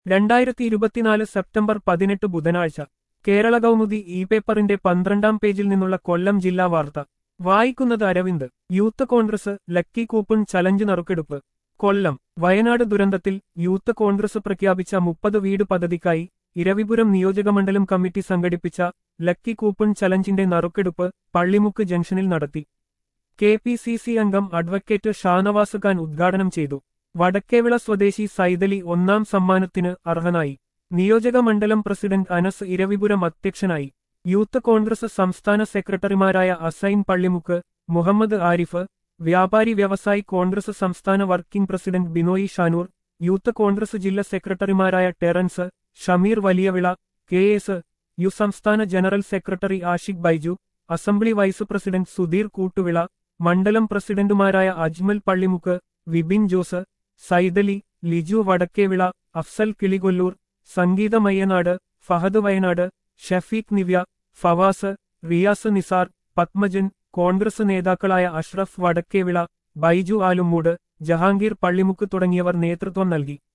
രണ്ടായിരത്തി ഇരുപത്തിനാല് സെപ്റ്റംബർ പതിനെട്ട് ബുധനാഴ്ച കേരള കൗമുദി ഇ പേപ്പറിന്റെ പന്ത്രണ്ടാം പേജിൽ നിന്നുള്ള കൊല്ലം ജില്ലാ വാർത്ത വായിക്കുന്നത് Aravind youth Congress lucky coupon challenge നറുക്കെടുപ്പ് കൊല്ലം വയനാട് ദുരന്തത്തിൽ യൂത്ത് കോൺഗ്രസ് പ്രഖ്യാപിച്ച മുപ്പത് വീട് പദ്ധതിക്കായി ഇരവിപുരം നിയോജകമണ്ഡലം കമ്മിറ്റി സംഘടിപ്പിച്ച ലക്കി കൂപ്പൺ ചലഞ്ചിന്റെ നറുക്കെടുപ്പ് പള്ളിമുക്ക് ജംഗ്ഷനിൽ നടത്തി കെ പി സി സി അംഗം അഡ്വക്കേറ്റ് ഷാനവാസ് ഖാൻ ഉദ്ഘാടനം ചെയ്തു വടക്കേവിള സ്വദേശി സൈതലി ഒന്നാം സമ്മാനത്തിന് അർഹനായി നിയോജക മണ്ഡലം പ്രസിഡന്റ് അനസ് ഇരവിപുരം അധ്യക്ഷനായി യൂത്ത് കോൺഗ്രസ് സംസ്ഥാന സെക്രട്ടറിമാരായ അസൈൻ പള്ളിമുക്ക് മുഹമ്മദ് ആരിഫ് വ്യാപാരി വ്യവസായി കോൺഗ്രസ് സംസ്ഥാന working president Binoy Shanoor youth Congress ജില്ലാ സെക്രട്ടറിമാരായ Terence Shameer Valiyavila K S U സംസ്ഥാന general secretary Ashiq Baiju assembly vice president Sudheer Koottuvila മണ്ഡലം പ്രസിഡന്റുമാരായ അജ്മൽ പള്ളിമുക്ക് വിപിൻ ജോസ് സൈതലി ലിജു വടക്കേവിള അഫ്സൽ കിളികൊല്ലൂർ സംഗീത മയ്യനാട് ഫഹദ് വയനാട് ഷഫീഖ് നിവ്യ ഫവാസ് റിയാസ് നിസാർ പത്മജൻ കോൺഗ്രസ് നേതാക്കളായ അഷ്റഫ് വടക്കേവിള ബൈജു ആലുമൂട് ജഹാംഗീർ പള്ളിമുക്ക് തുടങ്ങിയവർ നേതൃത്വം നൽകി